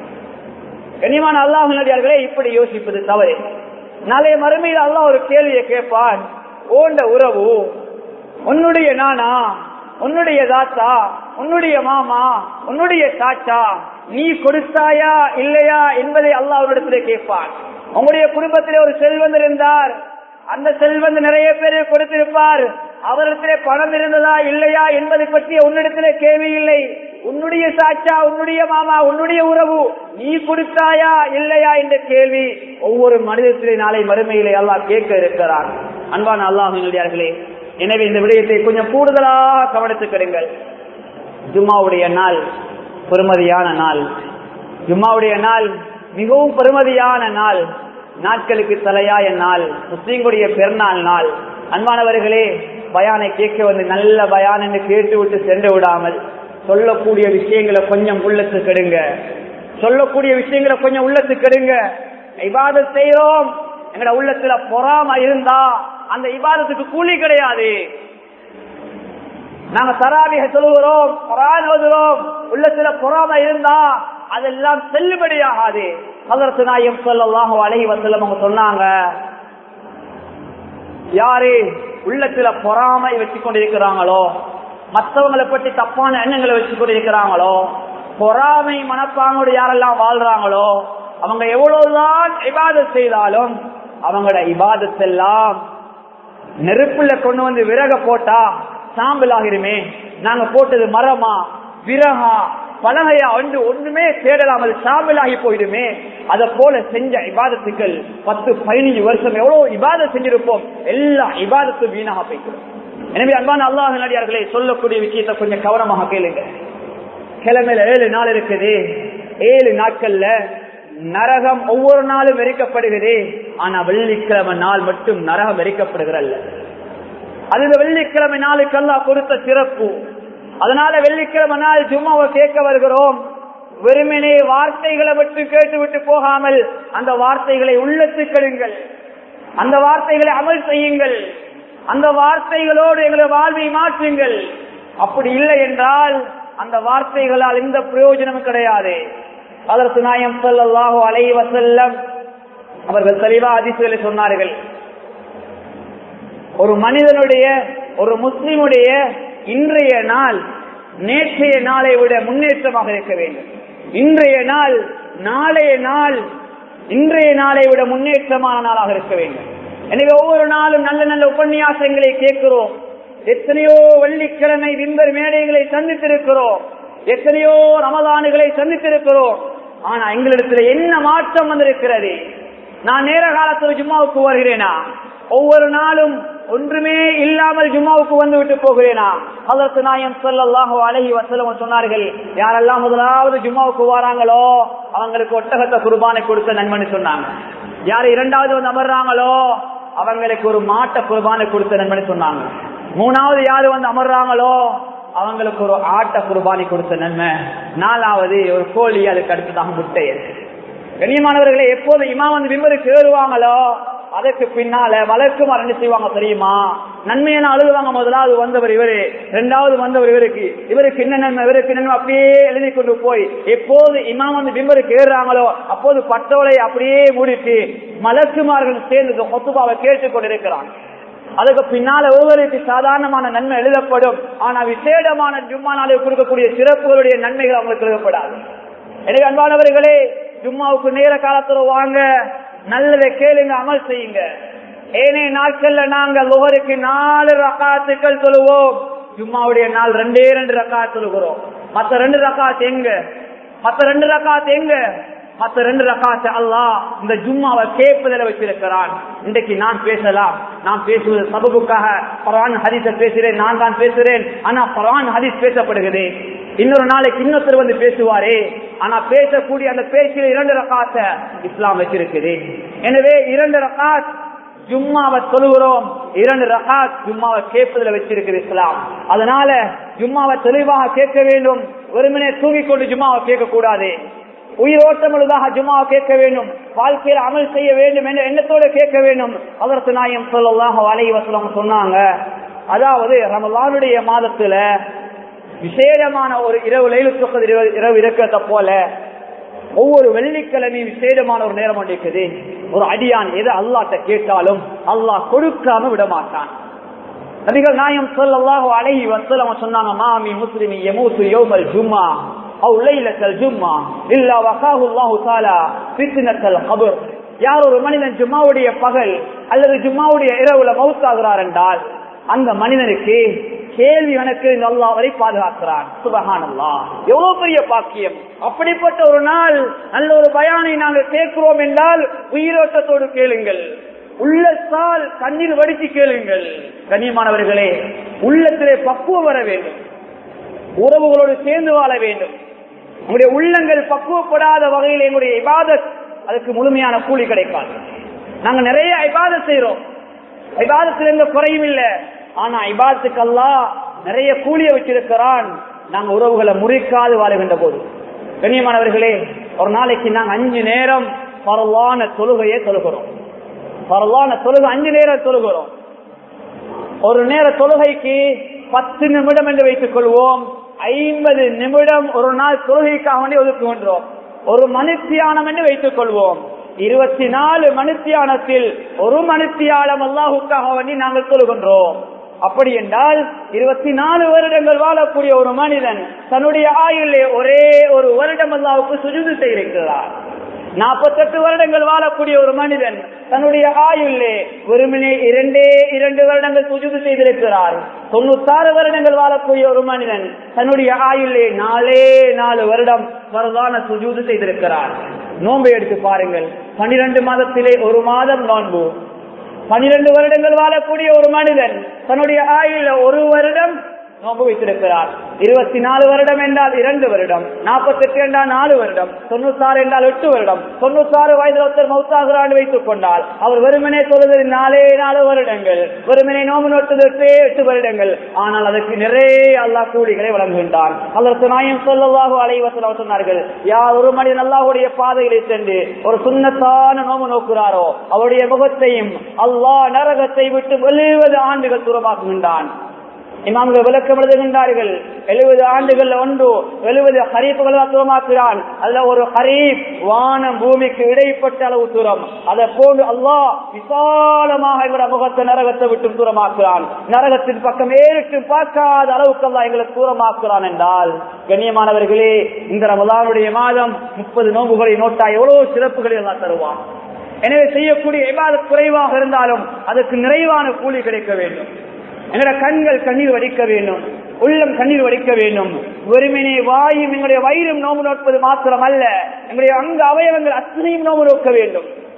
கனிமான அல்லாஹ் நடிகார்களே இப்படி யோசிப்பது தவறு நாளைய மறுமையில் அல்லாஹ் ஒரு கேள்வியை கேட்பான் ஓண்ட உறவு உன்னுடைய நானா உன்னுடைய தாத்தா உன்னுடைய மாமா உன்னுடைய சாச்சா நீ கொடுத்தாயா இல்லையா என்பதை அல்லாஹ் அவரிடத்திலே கேட்பான் உங்களுடைய குடும்பத்திலே ஒரு செல்வந்தர் இருந்தார் அந்த செல்வந்த நிறைய பேர் கொடுத்திருப்பார் அவரிடத்திலே பணம் இருந்ததா இல்லையா என்பதை பற்றி உன்னிடத்திலே கேள்வி இல்லை உன்னுடைய சாச்சா உன்னுடைய மாமா உன்னுடைய உறவு நீ கொடுத்தாயா இல்லையா என்ற கேள்வி ஒவ்வொரு மனிதத்திலே நாளை மறுமையிலே அல்லாஹ் கேட்க இருக்கிறார் அன்பான அல்லாஹினுடையார்களே எனவே இந்த விடயத்தை கொஞ்சம் கூடுதலாக கவனித்துக்கிடுங்கள் ஜும்மாவுடைய நாள் பெருமதியான நாள் ஜும்மாவுடைய நாள் மிகவும் பெருமதியான நாள் நாட்களுக்கு தலையாய நாள் முஸ்லீம்களுடைய பெருநாள் நாள் அன்பானவர்களே பயானை கேட்க வந்து நல்ல பயான் என்று கேட்டு விட்டு சென்று விடாமல் சொல்லக்கூடிய விஷயங்களை கொஞ்சம் உள்ளத்து கெடுங்க சொல்லக்கூடிய விஷயங்களை கொஞ்சம் உள்ளத்து கெடுங்க இவாத செய்யறோம் எங்கட உள்ளத்துல பொறாம இருந்தா அந்த இபாதத்துக்கு கூலி கிடையாது நாங்க தராவிக சொல்லுகிறோம் குரான் ஓதுகிறோம் உள்ளத்துல பொறாம இருந்தா அதெல்லாம் செல்லுபடியாகாது அதற்கு நாயம் சொல்லலாம் அழகி வசல்லம் அவங்க சொன்னாங்க யாரு உள்ளத்துல பொறாமை வச்சு கொண்டிருக்கிறாங்களோ மற்றவங்களை பற்றி தப்பான எண்ணங்களை வச்சு கொண்டிருக்கிறாங்களோ பொறாமை மனப்பாங்கோடு யாரெல்லாம் வாழ்றாங்களோ அவங்க எவ்வளவுதான் இபாதத் செய்தாலும் அவங்களோட இபாதத்தெல்லாம் நெருப்புல கொண்டு வந்து விறக போட்டா சாம்பல் ஆகிருமே நாங்க போட்டது மரமா விறகா பலகையா வந்து ஒண்ணுமே தேடலாம் அது சாம்பல் ஆகி போயிடுமே அத போல செஞ்ச இபாதத்துக்கள் பத்து பதினஞ்சு வருஷம் எவ்வளவு இபாத செஞ்சிருப்போம் எல்லா இபாதத்தும் வீணாக போய்க்கிறோம் எனவே அன்பான அல்லாஹ் நடிகார்களே சொல்லக்கூடிய விஷயத்தை கொஞ்சம் கவனமாக கேளுங்க கிழமையில ஏழு நாள் இருக்குது ஏழு நாட்கள்ல நரகம் ஒவ்வொரு நாளும் எரிக்கப்படுகிறது ஆனா வெள்ளிக்கிழமை நாள் மட்டும் நரகம் எரிக்கப்படுகிறல்ல அது இந்த வெள்ளிக்கிழமை நாளுக்கெல்லாம் கொடுத்த சிறப்பு அதனால வெள்ளிக்கிழமை நாள் ஜும்மாவை கேட்க வருகிறோம் வெறுமனே வார்த்தைகளை விட்டு கேட்டு விட்டு போகாமல் அந்த வார்த்தைகளை உள்ளத்துக்களுங்கள் அந்த வார்த்தைகளை அமல் செய்யுங்கள் அந்த வார்த்தைகளோடு எங்களை வாழ்வை மாற்றுங்கள் அப்படி இல்லை என்றால் அந்த வார்த்தைகளால் எந்த பிரயோஜனமும் கிடையாது அதற்கு நாயம் சொல்லல்லாஹோ அலை வசல்லம் அவர்கள் தெளிவா அதிசயங்களை சொன்னார்கள் ஒரு மனிதனுடைய ஒரு முஸ்லிமுடைய இன்றைய நாள் நேற்றைய நாளை விட முன்னேற்றமாக இருக்க வேண்டும் இன்றைய நாள் நாளைய நாள் இன்றைய நாளை விட முன்னேற்றமான நாளாக இருக்க வேண்டும் எனவே ஒவ்வொரு நாளும் நல்ல நல்ல உபன்யாசங்களை கேட்கிறோம் எத்தனையோ வெள்ளிக்கிழமை விம்பர் மேடைகளை சந்தித்திருக்கிறோம் எத்தனையோ ரமதானுகளை சந்தித்திருக்கிறோம் ஆனா எங்களிடத்துல என்ன மாற்றம் வந்திருக்கிறது நான் நேர காலத்தில் ஜும்மாவுக்கு வருகிறேனா ஒவ்வொரு நாளும் ஒன்றுமே இல்லாமல் ஜும்மாவுக்கு வந்து விட்டு போகிறேனா அதற்கு நாயம் சொல்லல்லாஹோ அழகி வசலம் சொன்னார்கள் யாரெல்லாம் முதலாவது ஜும்மாவுக்கு வராங்களோ அவங்களுக்கு ஒட்டகத்தை குர்பானை கொடுத்த நன்மனு சொன்னாங்க யார் இரண்டாவது வந்து அமர்றாங்களோ அவங்களுக்கு ஒரு மாட்டை குர்பானை கொடுத்த நன்மனு சொன்னாங்க மூணாவது யாரு வந்து அமர்றாங்களோ அவங்களுக்கு ஒரு ஆட்ட குர்பானி கொடுத்த நன்மை நாலாவது ஒரு கோழி அதுக்கு அடுத்ததாக முட்டை கண்ணியமானவர்களே எப்போது இமா வந்து விம்பருக்கு ஏறுவாங்களோ அதற்கு பின்னால வழக்கு மரணி செய்வாங்க தெரியுமா நன்மையான அழுகுவாங்க முதலாவது வந்தவர் இவரு இரண்டாவது வந்தவர் இவருக்கு இவருக்கு என்ன நன்மை இவருக்கு நன்மை அப்படியே எழுதி கொண்டு போய் எப்போது இமாம் வந்து பிம்பருக்கு ஏறுறாங்களோ அப்போது பட்டோலை அப்படியே மூடிட்டு மலக்குமார்கள் சேர்ந்து கொத்துபாவை கேட்டுக் கொண்டிருக்கிறாங்க அதுக்கு பின்னால ஒவ்வொருக்கு சாதாரணமான நன்மை எழுதப்படும் ஆனா விசேடமான ஜும்மா நாளில் கொடுக்கக்கூடிய சிறப்புகளுடைய நன்மைகள் அவங்களுக்கு எழுதப்படாது எனவே அன்பானவர்களே ஜும்மாவுக்கு நேர காலத்துல வாங்க நல்லதை கேளுங்க அமல் செய்யுங்க ஏனே நாட்கள்ல நாங்க லுகருக்கு நாலு ரக்காத்துக்கள் சொல்லுவோம் ஜும்மாவுடைய நாள் ரெண்டே ரெண்டு ரக்காத் சொல்லுகிறோம் மத்த ரெண்டு ரக்காத் எங்க மத்த ரெண்டு ரக்காத் எங்க மத்த ரெண்டு ரக்காத்து அல்லாஹ் இந்த ஜும்மாவை கேட்பதில் வச்சிருக்கிறான் இன்றைக்கு நான் பேசலாம் நான் பேசுவது சபபுக்காக பரவான் ஹதீஸ பேசுறேன் நான் தான் பேசுறேன் ஆனா பரவான் ஹதீஸ் பேசப்படுகிறது இன்னொரு நாளைக்கு இன்னொருத்தர் வந்து பேசுவாரே ஆனா பேசக்கூடிய அந்த பேச்சில இரண்டு ரக்காத்த இஸ்லாம் வச்சிருக்குது எனவே இரண்டு ரக்காத் ஜும்மாவை சொல்லுகிறோம் இரண்டு ரகாத் ஜும்மாவை கேட்பதில் வச்சிருக்குது இஸ்லாம் அதனால ஜும்மாவை தெளிவாக கேட்க வேண்டும் வெறுமனே தூங்கிக் கொண்டு ஜும்மாவை கேட்க கூடாது உயிரோட்டம் உள்ளதாக ஜும்மாவை கேட்க வேண்டும் வாழ்க்கையில் அமல் செய்ய வேண்டும் என்ற எண்ணத்தோடு கேட்க வேண்டும் அதற்கு நாயம் சொல்லலாம் வலை வசலம் சொன்னாங்க அதாவது ரமலானுடைய மாதத்துல விசேடமான ஒரு இரவு லைலுக்கு இரவு இரவு இருக்கிறத போல ஒவ்வொரு வெள்ளிக்கிழமையும் விசேடமான ஒரு நேரம் ஒன்று இருக்குது ஒரு அடியான் எதை அல்லாட்ட கேட்டாலும் அல்லாஹ் கொடுக்காம விட மாட்டான் நபிகள் நாயம் சொல்லல்லாஹு அலைஹி வஸல்லம் சொன்னாங்க மாமி முஸ்லிமி யமூத்து யௌமல் ஜும்மா அவு லைலத்தல் ஜும்மா இல்லா வகாஹு அல்லாஹு தஆலா ஃபித்னத்தல் கபர் யார் ஒரு மனிதன் ஜும்மாவுடைய பகல் அல்லது ஜும்மாவுடைய இரவுல மவுத்தாகிறார் என்றால் அந்த மனிதனுக்கு கேள்வி கணக்கு அல்லாஹ் வரை பாதுகாக்கிறான் சுபஹான் அல்லாஹ் எவ்வளவு பெரிய பாக்கியம் அப்படிப்பட்ட ஒரு நாள் நல்ல ஒரு பயானை நாங்கள் கேட்கிறோம் என்றால் உயிரோட்டத்தோடு கேளுங்கள் உள்ளத்தால் கண்ணீர் வடித்து கேளுங்கள் கண்ணியமானவர்களே உள்ளத்திலே பக்குவம் வர வேண்டும் உறவுகளோடு சேர்ந்து வாழ வேண்டும் உங்களுடைய உள்ளங்கள் பக்குவப்படாத வகையில் எங்களுடைய இபாதத் அதுக்கு முழுமையான கூலி கிடைக்காது நாங்க நிறைய இபாதத் செய்யறோம் இபாதத்தில் எந்த குறையும் இல்லை ஆனா இபாதத்துக்கு அல்லாஹ் நிறைய கூலிய வச்சிருக்கிறான் நாங்க உறவுகளை முறிக்காது வாழுகின்ற போது கண்ணியமானவர்களே ஒரு நாளைக்கு நாங்க அஞ்சு நேரம் பரவான தொழுகையை தொழுகிறோம் பரவான தொழுகை அஞ்சு நேரம் தொழுகிறோம் ஒரு நேர தொழுகைக்கு பத்து நிமிடம் என்று வைத்துக் கொள்வோம் ஐம்பது நிமிடம் ஒரு நாள் தொழுகைக்காக வேண்டி ஒதுக்குகின்றோம் ஒரு மனுத்தியானம் என்று வைத்துக் கொள்வோம் இருபத்தி நாலு மனுத்தியானத்தில் ஒரு மனுத்தியாலம் அல்லாஹுக்காக வேண்டி நாங்கள் தொழுகின்றோம் அப்படி என்றால் இருபத்தி நாலு வருடங்கள் வாழக்கூடிய ஒரு மனிதன் தன்னுடைய ஆயுளே ஒரே ஒரு வருடம் அல்லாவுக்கு சுஜுது செய்திருக்கிறார் நாற்பத்தெட்டு வருடங்கள் வாழக்கூடிய ஒரு மனிதன் தன்னுடைய ஆயுள்ளே வெறுமனே இரண்டே இரண்டு வருடங்கள் சுஜுது செய்திருக்கிறார் தொண்ணூத்தாறு வருடங்கள் வாழக்கூடிய ஒரு மனிதன் தன்னுடைய ஆயுள்ளே நாலே நாலு வருடம் வரதான சுஜூது செய்திருக்கிறார் நோன்பை எடுத்து பாருங்கள் பனிரெண்டு மாதத்திலே ஒரு மாதம் நோன்பு பனிரெண்டு வருடங்கள் வாழக்கூடிய ஒரு மனிதன் தன்னுடைய ஆயுள ஒரு வருடம் நோன்பு வைத்திருக்கிறார் இருபத்தி நாலு வருடம் என்றால் இரண்டு வருடம் நாற்பத்தி எட்டு என்றால் நாலு வருடம் தொண்ணூத்தாறு என்றால் எட்டு வருடம் தொண்ணூத்தாறு வயதில் ஒருத்தர் மௌத்தாகிறான் வைத்துக் கொண்டால் அவர் வெறுமனே சொல்வது நாலே நாலு வருடங்கள் வெறுமனே நோம்பு நோட்டது எட்டு வருடங்கள் ஆனால் அதற்கு நிறைய அல்லா கூலிகளை வழங்குகின்றான் அதற்கு நாயம் சொல்லவாக அலைவசல் சொன்னார்கள் யார் ஒரு மனிதன் அல்லாஹுடைய பாதைகளை சென்று ஒரு சுண்ணத்தான நோம்பு நோக்குறாரோ அவருடைய முகத்தையும் அல்லாஹ் நரகத்தை விட்டு எழுபது ஆண்டுகள் தூரமாக்குகின்றான் இமாம்கள் விளக்கம் எழுதுகின்றார்கள் எழுபது ஆண்டுகள் ஒன்று எழுபது ஹரீப்புகள் தூரமாக்குகிறான் அதுல ஒரு ஹரீப் வானம் பூமிக்கு இடைப்பட்ட அளவு தூரம் அதை போன்று அல்லாஹ் விசாலமாக எங்களோட முகத்தை நரகத்தை விட்டு தூரமாக்குறான் நரகத்தின் பக்கம் ஏறிட்டு பார்க்காத அளவுக்கு அல்லா எங்களை தூரமாக்குறான் என்றால் கண்ணியமானவர்களே இந்த ரமலானுடைய மாதம் முப்பது நோம்புகளை நோட்டா எவ்வளவு சிறப்புகளை எல்லாம் தருவான் எனவே செய்யக்கூடிய விவாதம் குறைவாக இருந்தாலும் அதற்கு நிறைவான கூலி கிடைக்க வேண்டும் எங்களுடைய கண்கள் கண்ணீர் வடிக்க வேண்டும் உள்ளம் கண்ணீர் வடிக்க வேண்டும் வெறுமனே வாயும் எங்களுடைய வயிறும் நோம்பு நோட்பது மாத்திரம் அல்ல எங்களுடைய அங்க அவயவங்கள் அத்தனையும் நோம்பு நோக்க வேண்டும்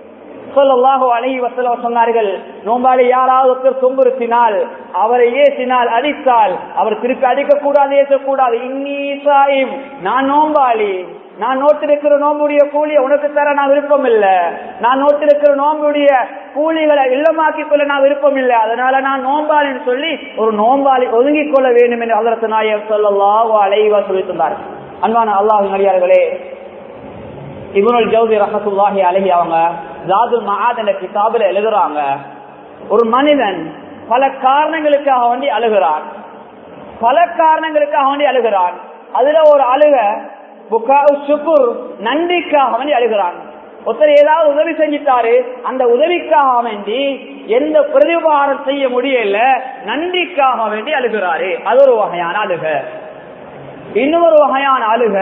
சொல்லல்லாஹோ அழகி வசல சொன்னார்கள் நோம்பாளி யாராவது ஒருத்தர் துன்புறுத்தினால் அவரை ஏசினால் அடித்தால் அவர் திருப்பி அடிக்க கூடாது ஏசக்கூடாது இன்னி சாயிம் நான் நோம்பாளி நான் நோட்டிருக்கிற நோம்புடைய கூலியை உனக்கு தர நான் விருப்பம் இல்ல நான் நோட்டிருக்கிற நோம்புடைய கூலிகளை இல்லமாக்கிக் கொள்ள நான் விருப்பம் இல்லை அதனால நான் நோம்பாளின்னு சொல்லி ஒரு நோம்பாளி ஒதுங்கிக் கொள்ள வேண்டும் என்று அதற்கு நாயர் சொல்லல்லாஹோ அலைவா சொல்லி தந்தார் அன்பான அல்லாஹ் நடிகார்களே இவனுல் ஜவுதி ரஹத்துல்லாஹி அலஹி அவங்க ஜாதுல் மகாத் என்ற கிதாபில் எழுதுறாங்க ஒரு மனிதன் பல காரணங்களுக்காக வேண்டி அழுகிறான் பல காரணங்களுக்காக வேண்டி அழுகிறான் அதுல ஒரு அழுக சுக்குர் நன்றிக்காக வேண்டி அழுகிறான் ஒருத்தர் ஏதாவது உதவி செஞ்சிட்டாரு அந்த உதவிக்காக வேண்டி எந்த பிரதிபாரம் செய்ய முடியல நன்றிக்காக வேண்டி அழுகிறாரு அது ஒரு வகையான அழுக இன்னொரு வகையான அழுக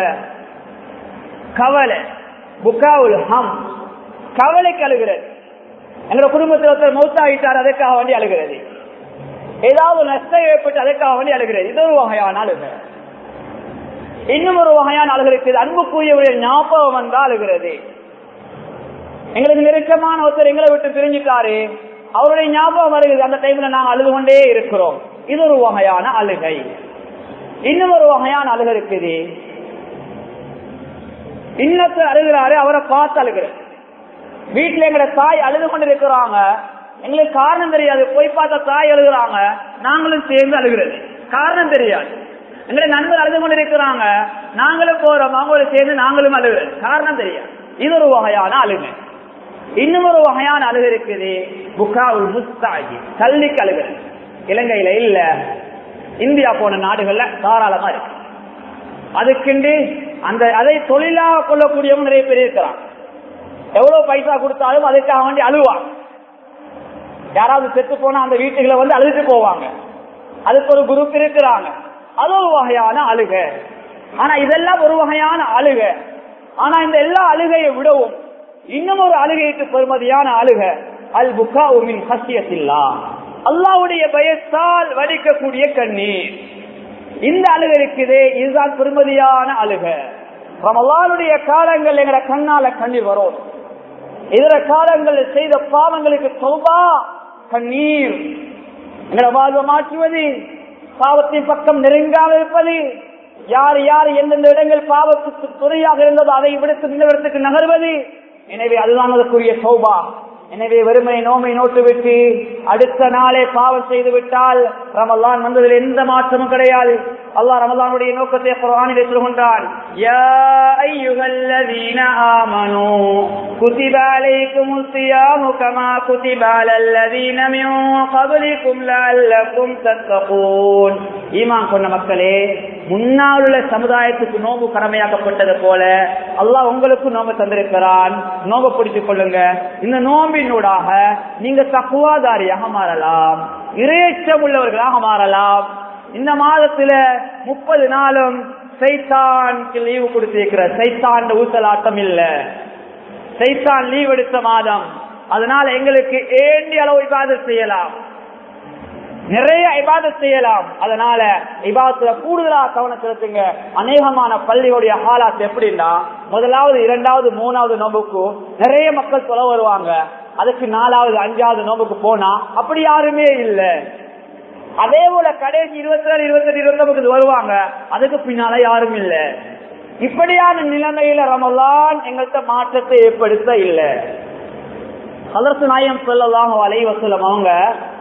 கவலை புக்காவுல் ஹம் கவலைக்கு அழுகிறது எங்க குடும்பத்தில் ஒருத்தர் மௌத்தாயிட்டார் அதுக்காக வேண்டி அழுகிறது ஏதாவது நஷ்டம் ஏற்பட்டு அதுக்காக வேண்டி அழுகிறது இது ஒரு வகையான அழுக இன்னும் ஒரு வகையான அழுக இருக்குது அன்புக்குரியவருடைய ஞாபகம் வந்தா அழுகிறது எங்களுக்கு நெருக்கமான ஒருத்தர் எங்களை விட்டு பிரிஞ்சுட்டாரு அவருடைய ஞாபகம் வருகிறது அந்த டைம்ல நாங்க அழுது கொண்டே இருக்கிறோம் இது ஒரு வகையான அழுகை இன்னும் ஒரு வகையான அழுகை இருக்குது இன்னத்து அழுகிறாரு அவரை பார்த்து அழுகிறார் வீட்டுல எங்கட தாய் அழுது கொண்டு இருக்கிறாங்க எங்களுக்கு காரணம் தெரியாது போய் பார்த்த தாய் அழுகிறாங்க நாங்களும் சேர்ந்து அழுகிறது காரணம் தெரியாது எங்களை நண்பர் அழுது கொண்டு இருக்கிறாங்க நாங்களும் போறோம் அவங்களோட சேர்ந்து நாங்களும் அழுகிறது காரணம் தெரியாது இது ஒரு வகையான அழுகை இன்னும் ஒரு வகையான அழுகை இருக்குது புக்காவுல் முஸ்தாகி கல்விக்கு அழுகிறது இலங்கையில இல்ல இந்தியா போன நாடுகள்ல தாராளமா இருக்கு அதுக்குண்டு அந்த அதை தொழிலாக கொள்ளக்கூடியவங்க நிறைய பேர் இருக்கிறாங்க எவ்வளவு பைசா கொடுத்தாலும் அதுக்காக வேண்டி அழுவாங்க யாராவது செத்து போனா அந்த வீட்டுகளை வந்து அழுதுட்டு போவாங்க அதுக்கு ஒரு குரூப் இருக்கிறாங்க அது ஒரு வகையான அழுக ஆனா இதெல்லாம் ஒரு வகையான அழுக ஆனா இந்த எல்லா அழுகையை விடவும் இன்னும் ஒரு அழுகைக்கு பெருமதியான அழுக அல் புக்கா உமின் ஹசியத்தில்லா அல்லாவுடைய பயத்தால் வடிக்கக்கூடிய கண்ணீர் இந்த அழுக இருக்குதே இதுதான் பெருமதியான அழுக ரமலானுடைய காலங்கள் எங்கட கண்ணால கண்ணீர் வரும் இதர காலங்களில் செய்த பாவங்களுக்கு சௌபா கண்ணீர் எங்களை வாழ்வை மாற்றுவது பாவத்தின் பக்கம் நெருங்காமல் இருப்பது யார் யார் எந்தெந்த இடங்கள் பாவத்துக்கு துறையாக இருந்ததோ அதை விடுத்து இந்த இடத்துக்கு நகர்வது எனவே அதுதான் அதற்குரிய சௌபா எனவே வெறுமை நோமை நோட்டு விட்டு அடுத்த நாளே பாவம் செய்து விட்டால் ரமலான் வந்ததில் எந்த மாற்றமும் கிடையாது அல்லாஹ் ரமலானுடைய நோக்கத்தை குரானிலே சொல்கின்றான் யா அய்யுஹல்லதீன ஆமனூ குதிப அலைக்குமுஸ் ஸியாமு கமா குதிப அலல்லதீன மின் கப்லிக்கும் லஅல்லக்கும் தத்தகூன் ஈமான் கொண்ட மக்களே முன்னால் உள்ள சமுதாயத்துக்கு நோம்பு கடமையாக்கப்பட்டது போல அல்லாஹ் உங்களுக்கு நோம்பு தந்திருக்கிறான் நோம்பு பிடித்துக் கொள்ளுங்க இந்த நோம்பினூடாக நீங்க தக்குவாதாரியாக மாறலாம் இறையச்சம் உள்ளவர்களாக மாறலாம் இந்த மாதத்துல முப்பது நாளும் சைத்தானுக்கு லீவு கொடுத்திருக்கிற சைத்தான் ஊசலாட்டம் இல்ல சைத்தான் லீவ் எடுத்த மாதம் அதனால எங்களுக்கு ஏண்டி அளவு இபாதத் செய்யலாம் நிறைய இபாதத் செய்யலாம் அதனால இபாதத்துல கூடுதலா கவனம் செலுத்துங்க அநேகமான பள்ளியுடைய ஹாலாத் எப்படின்னா முதலாவது இரண்டாவது மூணாவது நோம்புக்கு நிறைய மக்கள் தொலை வருவாங்க அதுக்கு நாலாவது அஞ்சாவது நோம்புக்கு போனா அப்படி யாருமே இல்ல அதே போல கடைசி இருபத்தி ரெண்டு இருபத்தி ரெண்டு இருபத்தி ஒன்பது வருவாங்க அதுக்கு பின்னால யாரும் இல்ல இப்படியான நிலைமையில ரமலான் எங்கள்கிட்ட மாற்றத்தை ஏற்படுத்த இல்லை கலர்சு நாயம் சொல்லலாம் அலைவசலம் அவங்க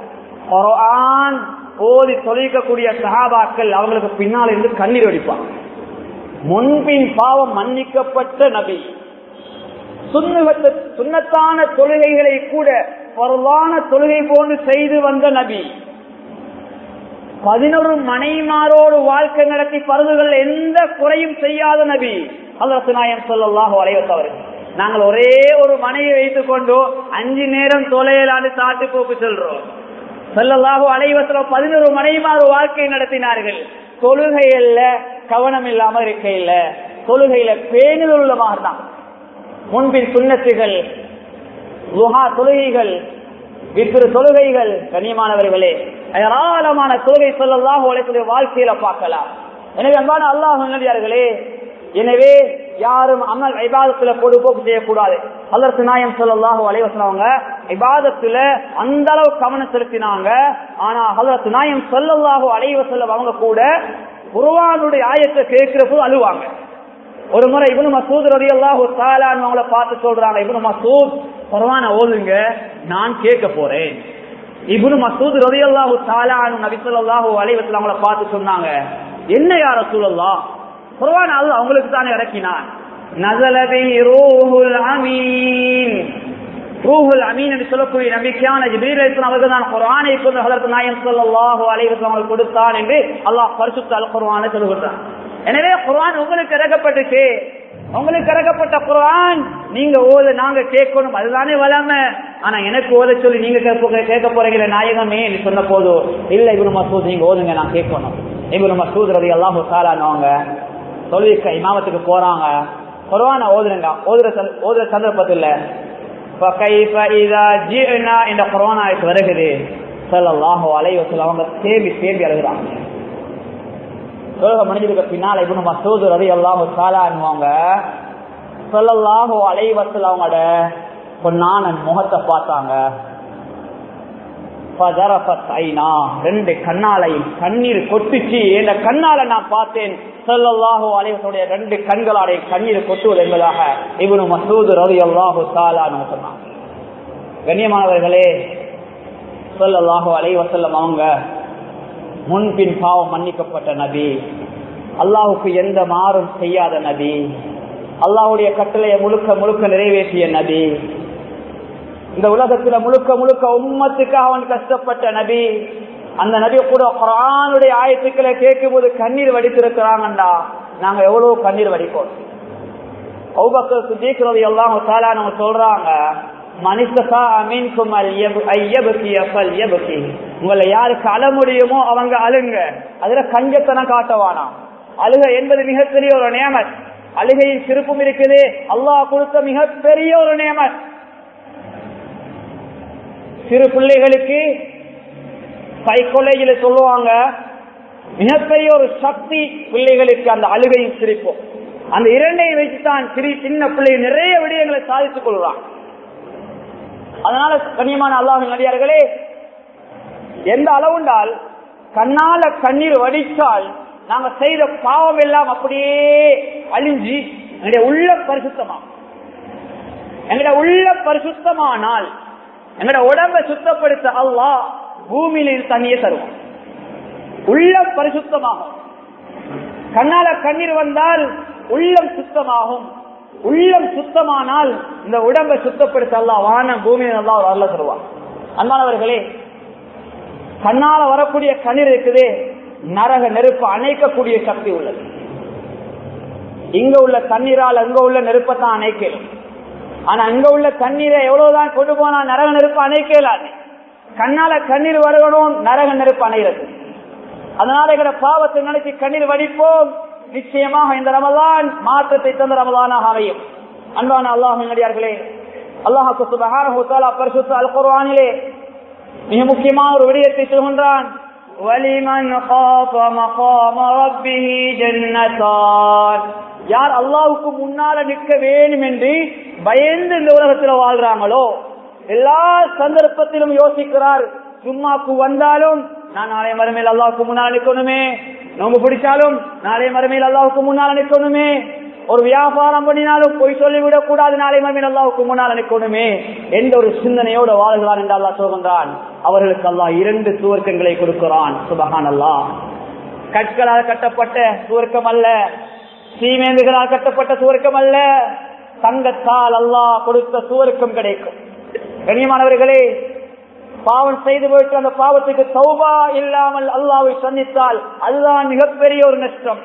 குரான் ஓதி தொழிக்கக்கூடிய சகாபாக்கள் அவங்களுக்கு பின்னால் இருந்து கண்ணீர் வடிப்பாங்க முன்பின் பாவம் மன்னிக்கப்பட்ட நபி சுன்னுகத்த சுண்ணத்தான தொழுகைகளை கூட பொருளான தொழுகை போன்று செய்து வந்த நபி பதினொரு மனைமாரோடு வாழ்க்கை நடத்தி பருதுகள் எந்த குறையும் செய்யாத நபி அதற்கு நாயம் சொல்லல்லாஹு அலைவத்தவர் நாங்கள் ஒரே ஒரு மனையை வைத்துக் கொண்டு அஞ்சு நேரம் தொலைலாண்டு சாட்டு போக்கு செல்றோம் சொல்லல்லாஹு அலைவத்துல பதினோரு மனைமாறு வாழ்க்கை நடத்தினார்கள் தொழுகையில கவனம் இல்லாம இருக்கையில தொழுகையில பேணுதல் உள்ளமாக தான் முன்பின் சுண்ணத்துகள் லுஹா தொழுகைகள் விற்று தொழுகைகள் கண்ணியமானவர்களே ஏராளமான தொழுகை சொல்லலாம் உலகத்துடைய வாழ்க்கையில பார்க்கலாம் எனவே அன்பான அல்லாஹ் நல்லடியார்களே எனவே யாரும் அமல் இபாதத்துல பொடுபோக்கு செய்யக்கூடாது அதற்கு நாயம் சொல்லலாக வலைவசனவங்க இபாதத்துல அந்த அளவு கவனம் செலுத்தினாங்க ஆனா ஹதரத் நாயம் சொல்லலாக அலைவசல்ல அவங்க கூட குருவானுடைய ஆயத்தை கேட்கிற போது அழுவாங்க ஒரு முறை இவனு மசூத் ரவி அல்லாஹ் அவங்கள பார்த்து சொல்றாங்க இவனு மசூத் குரவான ஓதுங்க நான் கேட்க போறேன் இபுனு மசூத் ரவி அல்லாஹு தாலானு நபிசல்லாஹு அலைவத்தில் அவங்கள பார்த்து சொன்னாங்க என்ன யார சூழல்லா குர்ஆன் அது அவங்களுக்கு தானே இறக்கினான் நசலபி ரூஹுல் அமீன் ரூஹுல் அமீன் என்று சொல்லக்கூடிய நம்பிக்கையான ஜிப்ரீல் அலைஹிஸ்ஸலாம் அவர்கள் தான் குர்ஆனை கொண்டு ஹதரத் நாயம் ஸல்லல்லாஹு அலைஹி வஸல்லம் அவர்கள் கொடுத்தான் என்று அல்லாஹ் பரிசுத்த அல் குர்ஆனை சொல்கிறான் எனவே குர்ஆன் உங்களுக்கு இறக்கப்பட்டுச்சு உங்களுக்கு இறக்கப்பட்ட குர்ஆன் நீங்க ஓத நாங்க கேட்கணும் அதுதானே வளமை ஆனா எனக்கு ஓத சொல்லி நீங்க கேட்க கேட்க போறீங்க நாயகமே என்று சொன்ன போது இல்ல இவரு மசூத் நீங்க ஓதுங்க நான் கேட்கணும் இவரு மசூத் ரவி அல்லாஹு தாலானவங்க தொழிற்க இமாமத்துக்கு போறாங்க குர்ஆனை ஓதுறங்க ஓதுற சந்த- ஓதுற சந்தர்ப்பத்தில் فكيف إذا جئنا இந்த குர்ஆன் ஆயத்து வருகிறது ஸல்லல்லாஹு அலைஹி வஸல்லம் அவங்க தேம்பி தேம்பி அழுகுறாங்க தொழுக முடிஞ்சதுக்கு பின்னால இவனு மசூது ரவி அல்லாஹு சாலான்வாங்க சொல்லல்லாஹு அலைவசல் அவங்களோட பொன்னான முகத்தை பார்த்தாங்க ஃபதரஃபத் ஐனா. ரெண்டு கண்ணாலையும் கண்ணீர் கொட்டுச்சு என்ற கண்ணால நான் பார்த்தேன் சொல்லல்லாஹு அலைவசனுடைய ரெண்டு கண்களாடைய கண்ணீர் கொட்டுவது என்பதாக இவனு மசூது ரவி அல்லாஹு சாலான்னு சொன்னாங்க கண்ணியமானவர்களே சொல்லல்லாஹு அலைவசல்லம் அவங்க முன்பின் பாவம் மன்னிக்கப்பட்ட நபி அல்லாஹுக்கு எந்த மாறும் செய்யாத நபி அல்லாஹுடைய கட்டளையை முழுக்க முழுக்க நிறைவேற்றிய நபி இந்த உலகத்துல முழுக்க முழுக்க உம்மத்துக்காக அவன் கஷ்டப்பட்ட நபி அந்த நபி கூட குரானுடைய ஆயத்துக்களை கேட்கும் போது கண்ணீர் வடித்திருக்கிறாங்கண்டா நாங்க எவ்வளவு கண்ணீர் வடிப்போம் அவுபக்கர் சுஜீக்கிறது எல்லாம் தாலானவங்க சொல்றாங்க மனிதசா அமீன்கும் ஐயபுக்கி அப்பல் எபுக்கி உங்களை யாருக்கு அழ முடியுமோ அவங்க அழுங்க அதுல கஞ்சத்தனம் காட்டவானாம் அழுக என்பது மிகப்பெரிய ஒரு நியமத் அழுகையின் சிறப்பும் இருக்குது அல்லாஹ் கொடுத்த மிகப்பெரிய ஒரு நியமத் சிறு பிள்ளைகளுக்கு சைக்காலஜில சொல்லுவாங்க மிகப்பெரிய ஒரு சக்தி பிள்ளைகளுக்கு அந்த அழுகையும் சிரிப்பும் அந்த இரண்டையும் வச்சுதான் சிறு சின்ன பிள்ளை நிறைய விடயங்களை சாதித்துக் கொள்றான் அதனால கண்ணியமான அல்லாஹின் நடிகார்களே எந்த அளவுண்டால் கண்ணால கண்ணீர் வடித்தால் நாங்க செய்த பாவம் எல்லாம் அப்படியே அழிஞ்சு எங்களுடைய உள்ள பரிசுத்தமாகும் எங்களுடைய உள்ள பரிசுத்தமானால் எங்களோட உடம்பை சுத்தப்படுத்த அல்லாஹ் பூமியில தண்ணியை தருவோம் உள்ளம் பரிசுத்தமாகும் கண்ணால கண்ணீர் வந்தால் உள்ளம் சுத்தமாகும் உள்ளம் சுத்தமானால் இந்த உடம்பை சுத்தப்படுத்த அல்லாஹ் வானம் பூமியில் நல்லா ஒரு அருள தருவான் அன்பானவர்களே கண்ணால வரக்கூடிய கண்ணீர் இருக்குது நரக நெருப்பு அணைக்கக்கூடிய சக்தி உள்ளது இங்க உள்ள தண்ணீரால் அங்க உள்ள நெருப்பத்தான் அணைக்கலும் ஆனா அங்க உள்ள தண்ணீரை எவ்வளவுதான் கொண்டு போனா நரக நெருப்பு அணைக்க இயலாது கண்ணால கண்ணீர் வருகணும் நரக நெருப்பு அணைகிறது அதனால எங்கட பாவத்தை நினைச்சு கண்ணீர் வடிப்போம் நிச்சயமாக இந்த ரமலான் மாற்றத்தை தந்த ரமலானாக அமையும் அன்பான அல்லாஹ் நடிகார்களே அல்லாஹுக்கு சுபஹானஹு தஆலா பரிசுத்த அல் குர்ஆனிலே மிக முக்கியமான ஒரு விடயத்தை சொல்கின்றான் வலிமன் காஃப மகாம ரப்பிஹி ஜன்னதான் யார் அல்லாஹ்வுக்கு முன்னால நிற்க வேண்டும் என்று பயந்து இந்த உலகத்துல வாழ்றாங்களோ எல்லா சந்தர்ப்பத்திலும் யோசிக்கிறார் சும்மாக்கு வந்தாலும் நான் நாளை மறுமையில் அல்லாவுக்கு முன்னால் நிற்கணுமே நோம்பு பிடிச்சாலும் நாளை மறுமையில் அல்லாவுக்கு முன்னால் நிற்கணுமே ஒரு வியாபாரம் பண்ணினாலும் பொய் சொல்லிவிடக் கூடாது நாளை மறுமையில் அல்லாவுக்கு முன்னால் நிற்கணுமே எந்த ஒரு சிந்தனையோடு வாழ்கிறான் என்று அல்லாஹ் சொல்கின்றான் அவர்களுக்கு அல்லாஹ் இரண்டு சுவர்க்கங்களை கொடுக்கிறான் சுபகான் அல்லாஹ் கற்களால் கட்டப்பட்ட சுவர்க்கம் அல்ல சீமேந்துகளால் கட்டப்பட்ட சுவர்க்கம் அல்ல தங்கத்தால் அல்லாஹ் கொடுத்த சுவர்க்கம் கிடைக்கும் கண்ணியமானவர்களே பாவம் செய்து போயிட்டு அந்த பாவத்துக்கு சௌபா இல்லாமல் அல்லாவை சந்தித்தால் அதுதான் மிகப்பெரிய ஒரு நஷ்டம்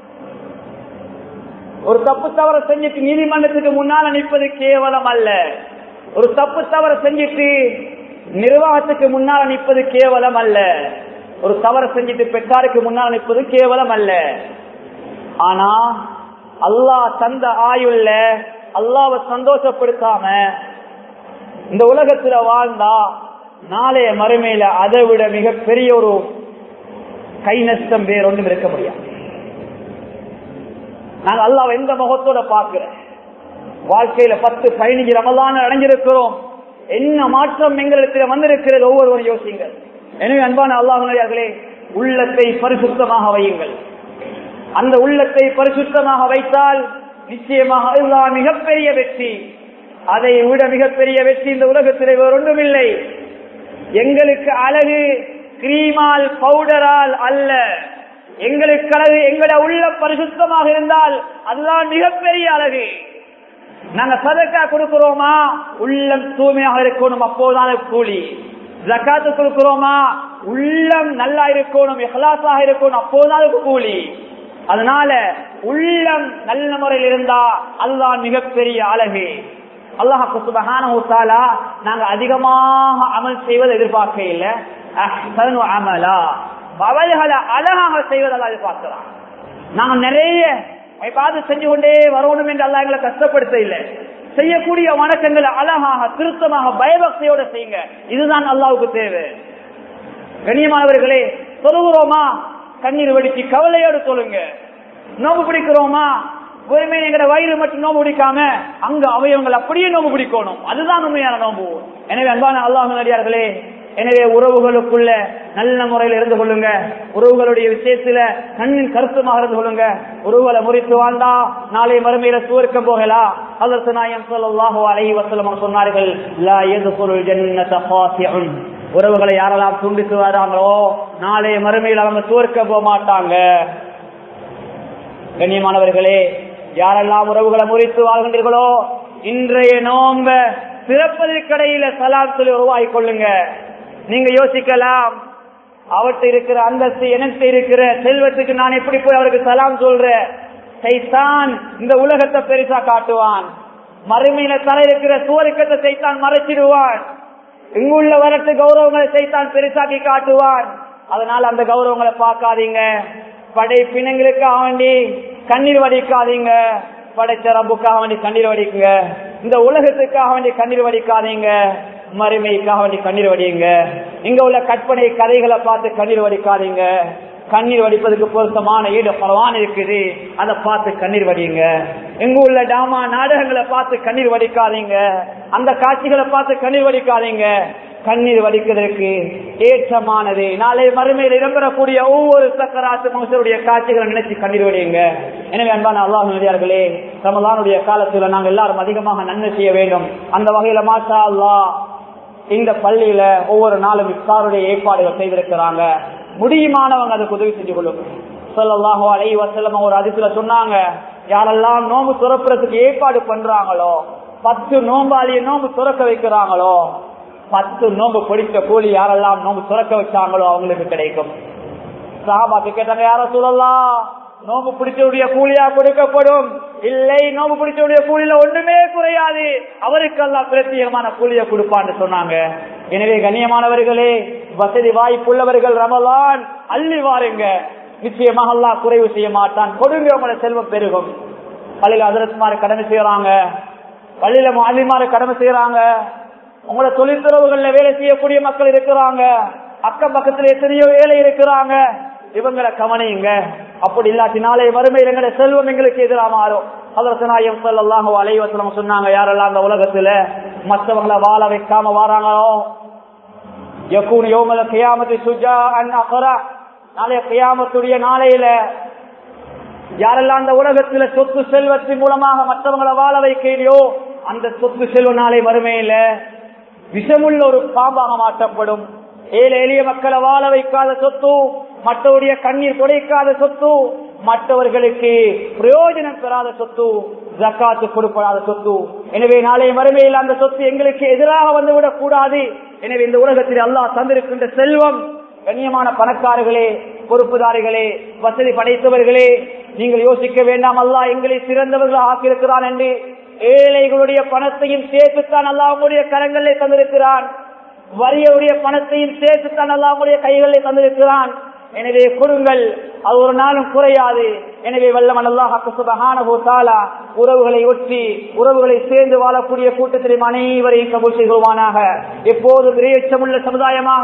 ஒரு தப்பு தவற செஞ்சுட்டு நீதிமன்றத்துக்கு முன்னால நிற்பது கேவலம் அல்ல ஒரு தப்பு தவற செஞ்சுட்டு நிர்வாகத்துக்கு முன்னால நிற்பது கேவலம் அல்ல ஒரு தவற செஞ்சுட்டு பெற்றாருக்கு முன்னால் நிற்பது கேவலம் அல்ல ஆனா அல்லாஹ் தந்த ஆயுள்ள அல்லாவை சந்தோஷப்படுத்தாம இந்த உலகத்துல வாழ்ந்தா நாளைய மறுமையில அதை விட மிகப்பெரிய ஒரு கை நஷ்டம் வேறொன்றும் இருக்க முடியாது நாங்க அல்லாஹ் எந்த முகத்தோட பார்க்கிறோம் வாழ்க்கையில பத்து பதினஞ்சு ரமலான் அடைஞ்சிருக்கிறோம் என்ன மாற்றம் எங்களிடத்தில் வந்திருக்கிறது ஒவ்வொருவரும் யோசிங்கள் எனவே அன்பான அல்லாஹர்களே உள்ளத்தை பரிசுத்தமாக வையுங்கள் அந்த உள்ளத்தை பரிசுத்தமாக வைத்தால் நிச்சயமாக அதுதான் மிகப்பெரிய வெற்றி அதை விட மிகப்பெரிய வெற்றி இந்த உலகத்தில் வேறு ஒன்றுமில்லை எங்களுக்கு அழகு கிரீமால் பவுடரால் அல்ல எங்களுக்கு அழகு எங்களோட உள்ள பரிசுத்தமாக இருந்தால் அதுதான் மிகப்பெரிய அழகு நாங்க சதக்கா கொடுக்கிறோமா உள்ளம் தூய்மையாக இருக்கணும் அப்போதான கூலி ஜக்காத்து கொடுக்கிறோமா உள்ளம் நல்லா இருக்கணும் இஹ்லாஸாக இருக்கணும் அப்போதான் கூலி அதனால உள்ளம் நல்ல முறையில் இருந்தா அதுதான் மிகப்பெரிய அழகு அல்லாஹு சுபஹான நாங்க அதிகமாக அமல் செய்வது எதிர்பார்க்க இல்லை அமலா அவல்களை அழகாக செய்வதாக எதிர்பார்க்கலாம் நாங்க நிறைய பார்த்து செஞ்சு கொண்டே வரணும் என்று அல்லா எங்களை கஷ்டப்படுத்த இல்லை செய்யக்கூடிய வணக்கங்களை அழகாக திருத்தமாக பயபக்தியோட செய்யுங்க இதுதான் அல்லாவுக்கு தேவை கண்ணியமானவர்களே சொல்லுகிறோமா கண்ணீர் வெடிச்சு கவலையோடு சொல்லுங்க நோம்பு பிடிக்கிறோமா வெறுமே எங்கட வயிறு மட்டும் நோம்பு பிடிக்காம அங்க அவயவங்கள் அப்படியே நோம்பு பிடிக்கணும் அதுதான் உண்மையான நோம்பு எனவே அன்பான அல்லாஹ் நடிகார்களே எனவே உறவுகளுக்குள்ள நல்ல முறையில் இருந்து கொள்ளுங்க உறவுகளுடைய விஷயத்துல கண்ணின் கருத்துமாக இருந்து கொள்ளுங்க உறவுகளை முறித்து வாழ்ந்தா நாளை மறுமையில சுவர்க்க போகலாம் அதற்கு நாயம் சொல்லாஹோ அலை வசலம் சொன்னார்கள் லா எது பொருள் ஜன்னத உறவுகளை யாரெல்லாம் துண்டித்து வராங்களோ நாளை மறுமையில் அவங்க சுவர்க்க போக மாட்டாங்க கண்ணியமானவர்களே யாரெல்லாம் உறவுகளை முறித்து வாழ்கின்றீர்களோ இன்றைய நோம்ப பிறப்பதற்கடையில சலாம் சொல்லி உருவாக்கி கொள்ளுங்க நீங்க யோசிக்கலாம் அவர்கிட்ட இருக்கிற அந்தஸ்து எனக்கு இருக்கிற செல்வத்துக்கு நான் எப்படி போய் அவருக்கு சலாம் சொல்றேன் சைத்தான் இந்த உலகத்தை பெருசா காட்டுவான் மறுமையில தலை இருக்கிற சூரியக்கத்தை சைத்தான் மறைச்சிடுவான் இங்குள்ள வரட்டு கௌரவங்களை சைத்தான் பெருசாக்கி காட்டுவான் அதனால அந்த கௌரவங்களை பார்க்காதீங்க படைப்பினங்களுக்காக வேண்டி கண்ணீர் வடிக்காதீங்க படைச்ச ரப்புக்காக வேண்டி கண்ணீர் வடிக்குங்க இந்த உலகத்துக்காக வேண்டி கண்ணீர் வடிக்காதீங்க மறுமைக்காக வேண்டி கண்ணீர் வடியுங்க இங்க உள்ள கற்பனை கதைகளை பார்த்து கண்ணீர் வடிக்காதீங்க கண்ணீர் வடிப்பதற்கு பொருத்தமான ஈடு பரவான இருக்குது அதை பார்த்து கண்ணீர் வடியுங்க எங்க உள்ள டாமா நாடகங்களை பார்த்து கண்ணீர் வடிக்காதீங்க அந்த காட்சிகளை பார்த்து கண்ணீர் வடிக்காதீங்க கண்ணீர் வடிக்கிறதுக்கு ஏற்றமானது நாளை மறுமையில் இடம்பெறக்கூடிய ஒவ்வொரு சக்கராத்து மனுஷருடைய காட்சிகளை நினைச்சு கண்ணீர் வடியுங்க எனவே அன்பான அல்லாஹ் நடிகார்களே ரமலானுடைய காலத்துல நாங்கள் எல்லாரும் அதிகமாக நன்மை செய்ய வேண்டும் அந்த வகையில மாஷா அல்லாஹ் இந்த பள்ளியில ஒவ்வொரு நாளும் இஃப்தாருடைய ஏற்பாடுகள் செய்திருக்கிறாங்க முடியுமானவங்க அதுக்கு உதவி செஞ்சு கொள்ளுங்க சொல்லலாஹோ அலை வசலம் ஒரு அதிசல சொன்னாங்க யாரெல்லாம் நோம்பு துறப்புறதுக்கு ஏற்பாடு பண்றாங்களோ பத்து நோம்பாளிய நோம்பு துறக்க வைக்கிறாங்களோ பத்து நோம்பு பிடித்த கூலி யாரெல்லாம் நோம்பு துறக்க வச்சாங்களோ அவங்களுக்கு கிடைக்கும் சாபாக்கு கேட்டாங்க யார சொல்லலாம் நோம்பு பிடிச்சவுடைய கூலியா கொடுக்கப்படும் இல்லை நோம்பு பிடிச்சவுடைய கூலியில ஒண்ணுமே குறையாது அவருக்கெல்லாம் பிரத்யேகமான கூலிய கொடுப்பான்னு சொன்னாங்க எனவே கண்ணியமானவர்களே வசதி வாய்ப்புள்ளவர்கள் ரமலான் அள்ளி வாருங்க நிச்சயமாக எல்லாம் குறைவு செய்ய மாட்டான் கொடுங்க உங்களோட செல்வம் பெருகும் பள்ளியில அதிரத்துமாறு கடமை செய்யறாங்க பள்ளியில மாலிமாறு கடமை செய்யறாங்க உங்களோட தொழிற்துறவுகள்ல வேலை செய்யக்கூடிய மக்கள் இருக்கிறாங்க அக்கம் பக்கத்துல எத்தனையோ வேலை இருக்கிறாங்க இவங்களை கவனியுங்க அப்படி இல்லாட்டி நாளை வறுமையில் எங்களை செல்வம் எங்களுக்கு எதிராக மாறும் அதற்கு சொல்லலாம் அலைவசனம் சொன்னாங்க யாரெல்லாம் அந்த உலகத்துல மற்றவங்களை வாழ வைக்காம வாராங்களோ யக்கூன் யோமல கியாமத்து சுஜா அன் அகரா நாளைய கியாமத்துடைய நாளையில யாரெல்லாம் அந்த உலகத்துல சொத்து செல்வத்தின் மூலமாக மற்றவங்களை வாழ வைக்கலையோ அந்த சொத்து செல்வ நாளை வறுமையில விஷமுள்ள ஒரு பாம்பாக மாற்றப்படும் ஏழை எளிய மக்களை வாழ வைக்காத சொத்து மற்றவருடைய கண்ணீர் துடைக்காத சொத்து மற்றவர்களுக்கு பிரயோஜனம் பெறாத சொத்து ஜக்காத்து கொடுப்படாத சொத்து எனவே நாளை மறுமையில் அந்த சொத்து எங்களுக்கு எதிராக வந்துவிடக் கூடாது எனவே இந்த உலகத்தில் அல்லாஹ் தந்திருக்கின்ற செல்வம் கண்ணியமான பணக்காரர்களே பொறுப்புதாரிகளே வசதி படைத்தவர்களே நீங்கள் யோசிக்க வேண்டாம் அல்லாஹ் எங்களை சிறந்தவர்களாக ஆக்கியிருக்கிறான் என்று ஏழைகளுடைய பணத்தையும் சேர்த்துத்தான் அல்லாஹ் உங்களுடைய கரங்களிலே தந்திருக்கிறான் வரியவுடைய பணத்தையும் சேர்த்துத்தான் அல்லாஹ் உங்களுடைய கைகளிலே தந்திருக்கிறான் எனவே கொடுங்கள் அது ஒரு நாளும் குறையாது எனவே வல்லமன் அல்லாஹால உறவுகளை ஒற்றி உறவுகளை சேர்ந்து வாழக்கூடிய கூட்டத்திலும் அனைவரையும் கபூல் செய்வானாக எப்போதும் இரையச்சமுள்ள சமுதாயமாக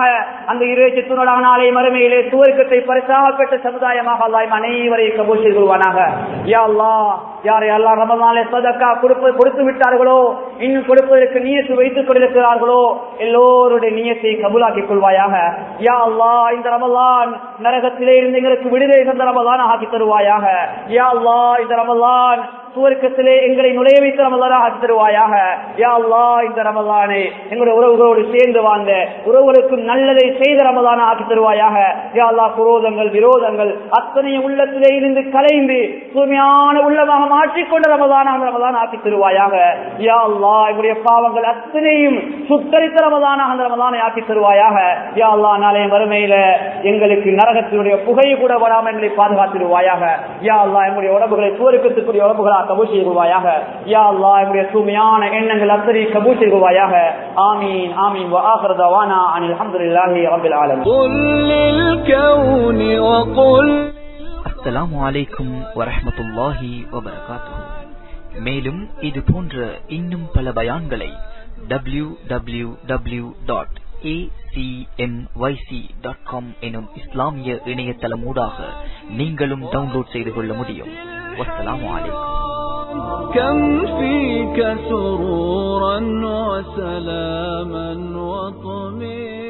அந்த இறைச்சத்துனோட நாளை மறுமையிலே சுவர்க்கத்தை பரிசாக பெற்ற சமுதாயமாக அல்லாஹ் அனைவரையும் கபூல் செய்து கொள்வானாக யா அல்லாஹ் யாரை அல்லாஹ் ரமதானிலே சதக்கா கொடுப்ப கொடுத்து விட்டார்களோ இன்னும் கொடுப்பதற்கு நியத்து வைத்துக் கொண்டிருக்கிறார்களோ எல்லோருடைய நியத்தை கபூலாக்கிக் கொள்வாயாக யா அல்லாஹ் இந்த ரமலான் நரகத்திலே இருந்து எங்களுக்கு விடுதலை தந்த ரமலான் ஆக்கி தருவாயாக யா அல்லாஹ் இந்த ரமலான் சுவர்க்கத்திலே எங்களை நுழைய வைத்த ரமலானாக ஆக்கி தருவாயாக யா அல்லாஹ் இந்த ரமலானை எங்களுடைய உறவுகளோடு சேர்ந்து வாழ்ந்த உறவுகளுக்கு நல்லதை செய்த ரமலான ஆக்கி தருவாயாக யா அல்லாஹ் குரோதங்கள் விரோதங்கள் அத்தனை உள்ளத்திலே இருந்து கலைந்து தூய்மையான உள்ளமாக மாற்றிக்கொண்ட ரமலான அந்த ரமலான் ஆக்கி தருவாயாக யா அல்லாஹ் எங்களுடைய பாவங்கள் அத்தனையும் சுத்தரித்த ரமலானாக அந்த ரமலானை ஆக்கி தருவாயாக யா அல்லாஹ் நாளைய வறுமையில எங்களுக்கு நரகத்தினுடைய புகை கூட வராமல் எங்களை பாதுகாத்திடுவாயாக யா அல்லாஹ் எங்களுடைய உடம்புகளை சுவருக்கத்துக்குரிய உடம்புகளா கபூல் செய்வாயாக யா அல்லாஹ் எங்களுடைய தூய்மையான எண்ணங்கள் அத்தனை கபூல் செய்வாயாக ஆமீன் ஆமீன் وآخر دعوانا عن الحمد لله رب العالمين قل للكون وقل அஸ்ஸலாமு அலைக்கும் வரஹ்மத்துல்லாஹி வபரகாத்துஹு மேலும் இது போன்ற இன்னும் பல பயான்களை W W W dot dot com எனும் இஸ்லாமிய இணையதளம் ஊடாக நீங்களும் டவுன்லோட் செய்து கொள்ள முடியும் வஸ்ஸலாமு அலைக்கும் كم فيك سرورا وسلاما وطمئنا